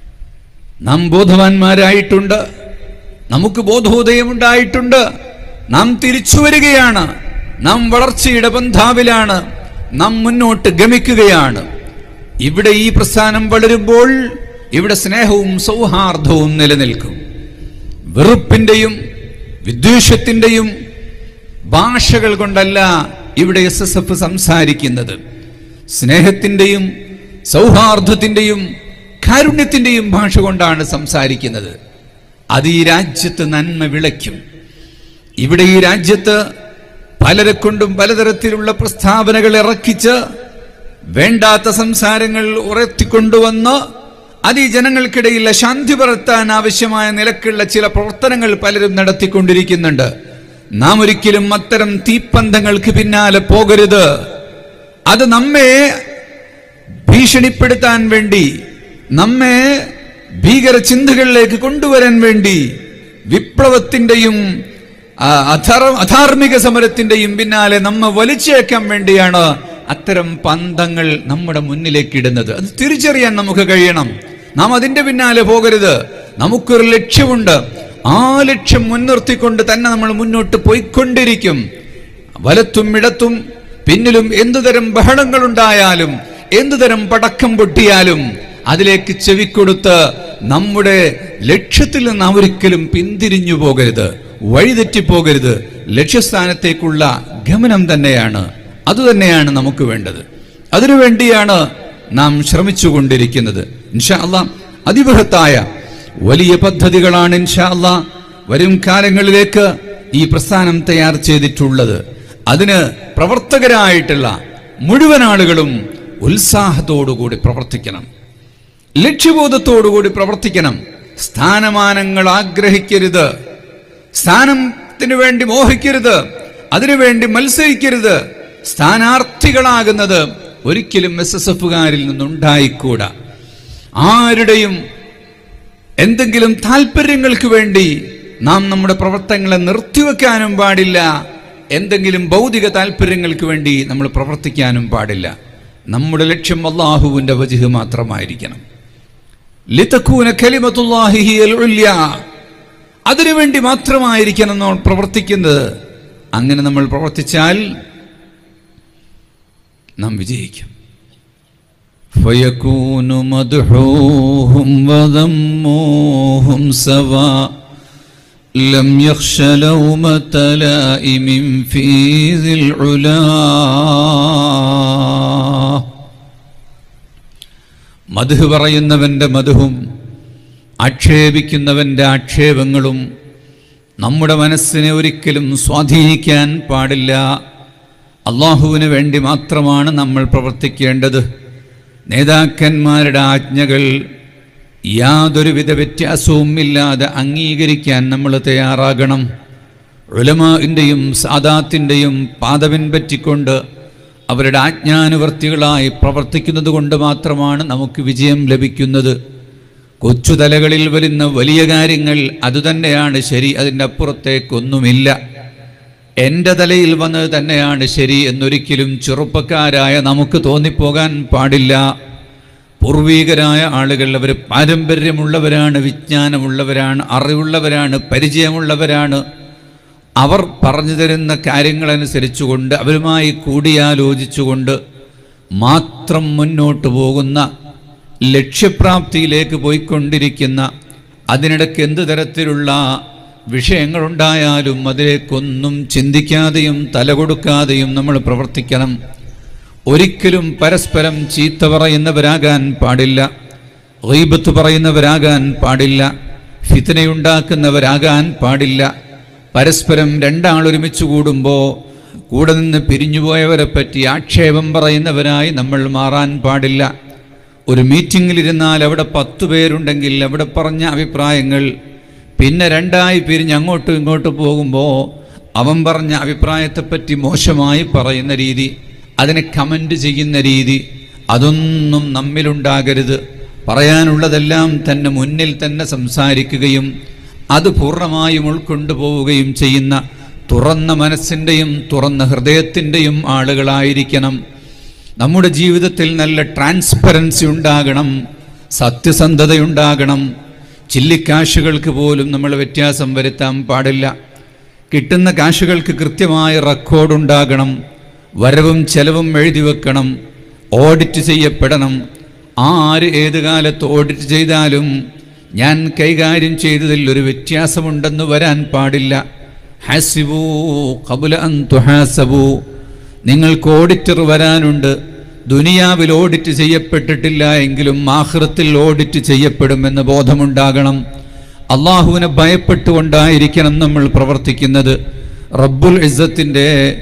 നാം ബോധവാന്മാരായിട്ടുണ്ട് നമുക്ക് ബോധോദയമുണ്ടായിട്ടുണ്ട് നാം തിരിച്ചു വരികയാണ് നാം വളർച്ചയുടെ ബന്ധാവിലാണ് നാം മുന്നോട്ട് ഗമിക്കുകയാണ് ഇവിടെ ഈ പ്രസ്ഥാനം വളരുമ്പോൾ ഇവിടെ സ്നേഹവും സൗഹാർദ്ദവും നിലനിൽക്കും വെറുപ്പിന്റെയും വിദ്വേഷത്തിന്റെയും ഭാഷകൾ കൊണ്ടല്ല ഇവിടെ എസ് എസ് എഫ് സംസാരിക്കുന്നത് സ്നേഹത്തിന്റെയും സൗഹാർദ്ദത്തിന്റെയും കാരുണ്യത്തിന്റെയും ഭാഷ കൊണ്ടാണ് സംസാരിക്കുന്നത് അത് ഈ രാജ്യത്ത് നന്മ വിളയ്ക്കും ഇവിടെ ഈ രാജ്യത്ത് പലരെ കൊണ്ടും പലതരത്തിലുള്ള പ്രസ്താവനകൾ ഇറക്കിച്ച് വേണ്ടാത്ത സംസാരങ്ങൾ ഉയർത്തിക്കൊണ്ടുവന്ന് അത് ഈ ജനങ്ങൾക്കിടയിൽ ശാന്തി പരത്താൻ ആവശ്യമായ നിലക്കുള്ള ചില പ്രവർത്തനങ്ങൾ പലരും നടത്തിക്കൊണ്ടിരിക്കുന്നുണ്ട് നാം ഒരിക്കലും അത്തരം തീപ്പന്തങ്ങൾക്ക് പിന്നാലെ പോകരുത് അത് നമ്മെ ഭീഷണിപ്പെടുത്താൻ വേണ്ടി നമ്മെ ഭീകര ചിന്തകളിലേക്ക് കൊണ്ടുവരാൻ വേണ്ടി വിപ്ലവത്തിന്റെയും ആ, അധർ- അധാർമിക സമരത്തിന്റെയും പിന്നാലെ നമ്മെ വലിച്ചേക്കാൻ വേണ്ടിയാണ് അത്തരം പന്തങ്ങൾ നമ്മുടെ മുന്നിലേക്ക് ഇടുന്നത് അത് തിരിച്ചറിയാൻ നമുക്ക് കഴിയണം നാം അതിന്റെ പിന്നാലെ പോകരുത് നമുക്കൊരു ലക്ഷ്യമുണ്ട് ആ ലക്ഷ്യം മുൻനിർത്തിക്കൊണ്ട് തന്നെ നമ്മൾ മുന്നോട്ട് പോയിക്കൊണ്ടിരിക്കും വലത്തും ഇടത്തും പിന്നിലും എന്തുതരം ബഹളങ്ങളുണ്ടായാലും എന്തുതരം പടക്കം പൊട്ടിയാലും അതിലേക്ക് ചെവിക്കൊടുത്ത് നമ്മുടെ ലക്ഷ്യത്തിൽ നിന്ന് നാം ഒരിക്കലും പിന്തിരിഞ്ഞു പോകരുത് വഴിതെറ്റിപ്പോകരുത് ലക്ഷ്യസ്ഥാനത്തേക്കുള്ള ഗമനം തന്നെയാണ് അതുതന്നെയാണ് നമുക്ക് വേണ്ടത് അതിനുവേണ്ടിയാണ് നാം ശ്രമിച്ചുകൊണ്ടിരിക്കുന്നത് ഇൻഷാ അല്ലാ അതിബൃഹത്തായ വലിയ പദ്ധതികളാണ് ഇൻഷാ അല്ലാ വരും കാലങ്ങളിലേക്ക് ഈ പ്രസ്ഥാനം തയ്യാർ ചെയ്തിട്ടുള്ളത് അതിന് പ്രവർത്തകരായിട്ടുള്ള മുഴുവൻ ആളുകളും ഉത്സാഹത്തോടുകൂടി പ്രവർത്തിക്കണം ലക്ഷ്യബോധത്തോടുകൂടി പ്രവർത്തിക്കണം സ്ഥാനമാനങ്ങൾ ആഗ്രഹിക്കരുത് സ്ഥാനത്തിന് വേണ്ടി മോഹിക്കരുത് അതിനുവേണ്ടി മത്സരിക്കരുത് സ്ഥാനാർത്ഥികളാകുന്നത് ഒരിക്കലും എസ് എസ് എഫുകാരിൽ നിന്നുണ്ടായിക്കൂടാ ആരുടെയും എന്തെങ്കിലും താല്പര്യങ്ങൾക്ക് വേണ്ടി നാം നമ്മുടെ പ്രവർത്തനങ്ങളെ നിർത്തിവെക്കാനും പാടില്ല എന്തെങ്കിലും ഭൗതിക താല്പര്യങ്ങൾക്ക് വേണ്ടി നമ്മൾ പ്രവർത്തിക്കാനും പാടില്ല നമ്മുടെ ലക്ഷ്യം അള്ളാഹുവിൻ്റെ വജുഹ് മാത്രമായിരിക്കണം ലിതക്കൂന കലിമത്തുല്ലാഹി ഹിയൽ ഉല്യ അതിനുവേണ്ടി മാത്രമായിരിക്കണം നമ്മൾ പ്രവർത്തിക്കുന്നത് അങ്ങനെ നമ്മൾ പ്രവർത്തിച്ചാൽ നാം വിജയിക്കും فيكون مدحوهم وذموهم سواء لم يخش لومة لائم في ذي العلا മധു പറയുന്നവൻ്റെ മധുവും ആക്ഷേപിക്കുന്നവൻ്റെ ആക്ഷേപങ്ങളും നമ്മുടെ മനസ്സിനെ ഒരിക്കലും സ്വാധീനിക്കാൻ പാടില്ല അള്ളാഹുവിന് വേണ്ടി മാത്രമാണ് നമ്മൾ പ്രവർത്തിക്കേണ്ടത് നേതാക്കന്മാരുടെ ആജ്ഞകൾ യാതൊരുവിധ വ്യത്യാസവും ഇല്ലാതെ അംഗീകരിക്കാൻ നമ്മൾ തയ്യാറാകണം ഉലമാൻ്റെയും സാദാത്തിൻ്റെയും പാദവിൻ പറ്റിക്കൊണ്ട് അവരുടെ ആജ്ഞാനുവർത്തികളായി പ്രവർത്തിക്കുന്നത് കൊണ്ട് മാത്രമാണ് നമുക്ക് വിജയം ലഭിക്കുന്നത് കൊച്ചു തലകളിൽ വരുന്ന വലിയ കാര്യങ്ങൾ അതുതന്നെയാണ് ശരി അതിൻ്റെ അപ്പുറത്തേക്കൊന്നുമില്ല എൻ്റെ തലയിൽ വന്നത് തന്നെയാണ് ശരി എന്നൊരിക്കലും ചെറുപ്പക്കാരായ നമുക്ക് തോന്നിപ്പോകാൻ പാടില്ല പൂർവീകരായ ആളുകൾ അവർ പാരമ്പര്യമുള്ളവരാണ് വിജ്ഞാനമുള്ളവരാണ് അറിവുള്ളവരാണ് പരിചയമുള്ളവരാണ് അവർ പറഞ്ഞു തരുന്ന കാര്യങ്ങളനുസരിച്ചുകൊണ്ട് അവരുമായി കൂടിയാലോചിച്ചുകൊണ്ട് മാത്രം മുന്നോട്ട് പോകുന്ന ലക്ഷ്യപ്രാപ്തിയിലേക്ക് പോയിക്കൊണ്ടിരിക്കുന്ന അതിനിടയ്ക്ക് എന്ത് തരത്തിലുള്ള വിഷയങ്ങളുണ്ടായാലും അതിലേക്കൊന്നും ചിന്തിക്കാതെയും തലകൊടുക്കാതെയും നമ്മൾ പ്രവർത്തിക്കണം ഒരിക്കലും പരസ്പരം ചീത്ത പറയുന്നവരാകാൻ പാടില്ല റീബത്ത് പറയുന്നവരാകാൻ പാടില്ല ഫിത്തനയുണ്ടാക്കുന്നവരാകാൻ പാടില്ല പരസ്പരം രണ്ടാൾ ഒരുമിച്ച് കൂടുമ്പോൾ കൂടെ നിന്ന് പിരിഞ്ഞുപോയവരെ പറ്റി ആക്ഷേപം പറയുന്നവരായി നമ്മൾ മാറാൻ പാടില്ല ഒരു മീറ്റിങ്ങിലിരുന്നാൽ അവിടെ പത്തു പേരുണ്ടെങ്കിൽ അവിടെ പറഞ്ഞ അഭിപ്രായങ്ങൾ പിന്നെ രണ്ടായി പിരിഞ്ഞ് അങ്ങോട്ടും ഇങ്ങോട്ടും പോകുമ്പോൾ അവൻ പറഞ്ഞ അഭിപ്രായത്തെപ്പറ്റി മോശമായി പറയുന്ന രീതി അതിനെ കമൻ്റ് ചെയ്യുന്ന രീതി അതൊന്നും നമ്മിലുണ്ടാകരുത് പറയാനുള്ളതെല്ലാം തന്നെ മുന്നിൽ തന്നെ സംസാരിക്കുകയും അത് പൂർണ്ണമായും ഉൾക്കൊണ്ടു പോവുകയും ചെയ്യുന്ന തുറന്ന മനസ്സിൻ്റെയും തുറന്ന ഹൃദയത്തിൻ്റെയും ആളുകളായിരിക്കണം നമ്മുടെ ജീവിതത്തിൽ നല്ല ട്രാൻസ്പെറൻസി ഉണ്ടാകണം സത്യസന്ധതയുണ്ടാകണം ചില്ലിക്കാശുകൾക്ക് പോലും നമ്മൾ വ്യത്യാസം വരുത്താൻ പാടില്ല കിട്ടുന്ന കാശുകൾക്ക് കൃത്യമായ റെക്കോർഡ് ഉണ്ടാകണം വരവും ചെലവും എഴുതി വെക്കണം ഓഡിറ്റ് ചെയ്യപ്പെടണം ആര് ഏത് കാലത്ത് ഓഡിറ്റ് ചെയ്താലും ഞാൻ കൈകാര്യം ചെയ്തതിൽ ഒരു വ്യത്യാസമുണ്ടെന്ന് വരാൻ പാടില്ല ഹാസിബൂ കബുല അൻ തുഹാസബൂ നിങ്ങൾക്ക് ഓഡിറ്റർ വരാനുണ്ട് ദുനിയാവിൽ ഓഡിറ്റ് ചെയ്യപ്പെട്ടിട്ടില്ല എങ്കിലും ആഹൃത്തിൽ ഓഡിറ്റ് ചെയ്യപ്പെടുമെന്ന് ബോധമുണ്ടാകണം അള്ളാഹുവിനെ ഭയപ്പെട്ടുകൊണ്ടായിരിക്കണം നമ്മൾ പ്രവർത്തിക്കുന്നത് റബ്ബുൽ ഇസ്സത്തിൻ്റെ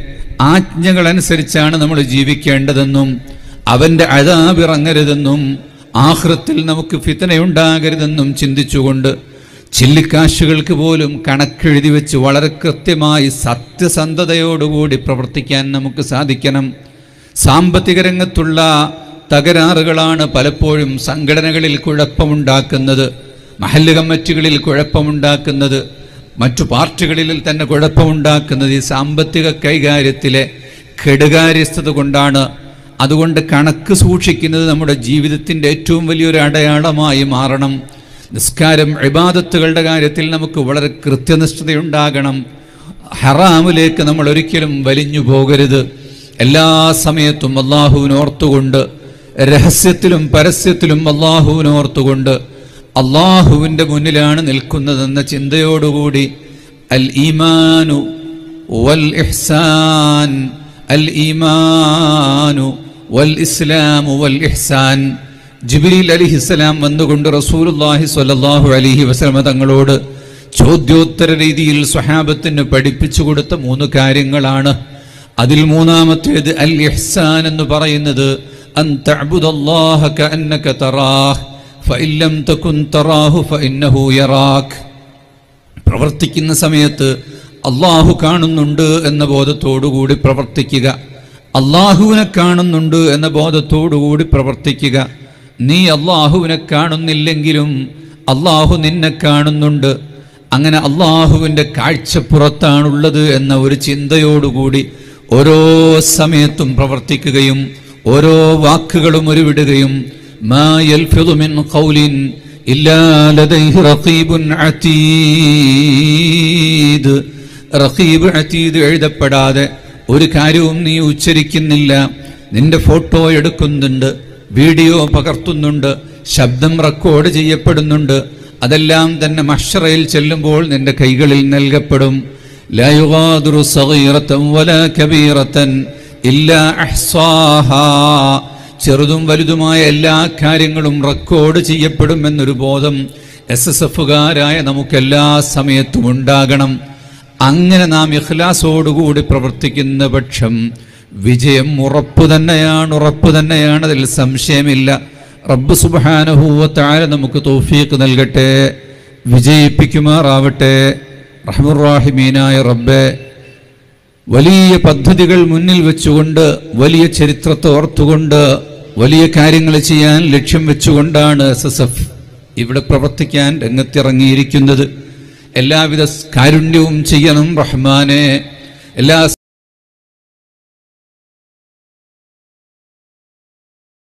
ആജ്ഞകളനുസരിച്ചാണ് നമ്മൾ ജീവിക്കേണ്ടതെന്നും അവൻ്റെ അഴാവിറങ്ങരുതെന്നും ആഹൃത്തിൽ നമുക്ക് ഫിത്തനയുണ്ടാകരുതെന്നും ചിന്തിച്ചുകൊണ്ട് ചില്ലിക്കാശുകൾക്ക് പോലും കണക്കെഴുതി വെച്ച് വളരെ കൃത്യമായി സത്യസന്ധതയോടുകൂടി പ്രവർത്തിക്കാൻ നമുക്ക് സാധിക്കണം സാമ്പത്തിക രംഗത്തുള്ള തകരാറുകളാണ് പലപ്പോഴും സംഘടനകളിൽ കുഴപ്പമുണ്ടാക്കുന്നത് മഹല്ല് കമ്മിറ്റികളിൽ കുഴപ്പമുണ്ടാക്കുന്നത് മറ്റു പാർട്ടികളിൽ തന്നെ കുഴപ്പമുണ്ടാക്കുന്നത് ഈ സാമ്പത്തിക കൈകാര്യത്തിലെ കെടുകാര്യസ്ഥത കൊണ്ടാണ് അതുകൊണ്ട് കണക്ക് സൂക്ഷിക്കുന്നത് നമ്മുടെ ജീവിതത്തിൻ്റെ ഏറ്റവും വലിയൊരു അടയാളമായി മാറണം നിസ്കാരം ഇബാദത്തുകളുടെ കാര്യത്തിൽ നമുക്ക് വളരെ കൃത്യനിഷ്ഠതയുണ്ടാകണം ഹറാമിലേക്ക് നമ്മൾ ഒരിക്കലും വലിഞ്ഞു പോകരുത് എല്ലാ സമയത്തും അള്ളാഹുവിനോർത്തുകൊണ്ട് രഹസ്യത്തിലും പരസ്യത്തിലും അള്ളാഹുവിനോർത്തുകൊണ്ട് അള്ളാഹുവിൻ്റെ മുന്നിലാണ് നിൽക്കുന്നതെന്ന ചിന്തയോടുകൂടി അൽ ഈമാനു വൽ ഇഹ്സാൻ അൽ ഈമാനു വൽ ഇസ്ലാമു വൽ ഇഹ്സാൻ ജിബ്രീൽ അലിഹിസ്സലാം വന്നുകൊണ്ട് റസൂലുല്ലാഹി സ്വല്ലല്ലാഹു അലൈഹി വസല്ലമ തങ്ങളോട് ചോദ്യോത്തര രീതിയിൽ സ്വഹാബത്തിന് പഠിപ്പിച്ചു കൊടുത്ത മൂന്ന് കാര്യങ്ങളാണ് അതിൽ മൂന്നാമത്തേത് അൽ ഇഹ്സാൻ എന്ന് പറയുന്നത് അൻ തഅബുദല്ലാഹ കഅന്നക തറാഹ് ഫഇൻ ലം തകുൻ തറാഹു ഫഇന്നഹു യറാക് പ്രവർത്തിക്കുന്ന സമയത്ത് അള്ളാഹു കാണുന്നുണ്ട് എന്ന ബോധത്തോടുകൂടി പ്രവർത്തിക്കുക അള്ളാഹുവിനെ കാണുന്നുണ്ട് എന്ന ബോധത്തോടുകൂടി പ്രവർത്തിക്കുക നീ അള്ളാഹുവിനെ കാണുന്നില്ലെങ്കിലും അള്ളാഹു നിന്നെ കാണുന്നുണ്ട് അങ്ങനെ അള്ളാഹുവിൻ്റെ കാഴ്ചപ്പുറത്താണുള്ളത് എന്ന ഒരു ചിന്തയോടുകൂടി ഓരോ സമയത്തും പ്രവർത്തിക്കുകയും ഓരോ വാക്കുകളും ഉരുവിടുകയും മാ യൽഫിദു മിൻ ഖൗലിൻ ഇല്ലാ ലദൈഹി റഖീബുൻ അതീദ് റഖീബ് അതീദ് എഴുതപ്പെടാതെ ഒരു കാര്യവും നീ ഉച്ചരിക്കുന്നില്ല നിന്റെ ഫോട്ടോ എടുക്കുന്നുണ്ട് വീഡിയോ പകർത്തുന്നുണ്ട് ശബ്ദം റെക്കോർഡ് ചെയ്യപ്പെടുന്നുണ്ട് അതെല്ലാം തന്നെ മഷറയിൽ ചെല്ലുമ്പോൾ നിന്റെ കൈകളിൽ നൽകപ്പെടും ലാ യുഗാദിറു സഗീറത്തൻ വലാ കബീറത്തൻ ഇല്ലാ അഹ്സാഹാ ചെറുതും വലുതുമായ എല്ലാ കാര്യങ്ങളും റെക്കോർഡ് ചെയ്യപ്പെടുമെന്നൊരു ബോധം എസ് എസ് എഫുകാരായ നമുക്കെല്ലാ സമയത്തും ഉണ്ടാകണം അങ്ങനെ നാം ഇഖ്ലാസോടുകൂടി പ്രവർത്തിക്കുന്ന പക്ഷം വിജയം ഉറപ്പു തന്നെയാണ് ഉറപ്പു തന്നെയാണ് അതിൽ സംശയമില്ല റബ്ബ് സുബാനഹൂവത്തായ നമുക്ക് തോഫീക്ക് നൽകട്ടെ വിജയിപ്പിക്കുമാറാവട്ടെ റഹ്മുറാഹിമീനായ റബ്ബെ വലിയ പദ്ധതികൾ മുന്നിൽ വെച്ചുകൊണ്ട് വലിയ ചരിത്രത്തെ ഓർത്തുകൊണ്ട് വലിയ കാര്യങ്ങൾ ചെയ്യാൻ ലക്ഷ്യം വെച്ചുകൊണ്ടാണ് എസ് എസ് എഫ് ഇവിടെ പ്രവർത്തിക്കാൻ രംഗത്തിറങ്ങിയിരിക്കുന്നത് എല്ലാവിധ കാരുണ്യവും ചെയ്യണം റഹ്മാനെ എല്ലാ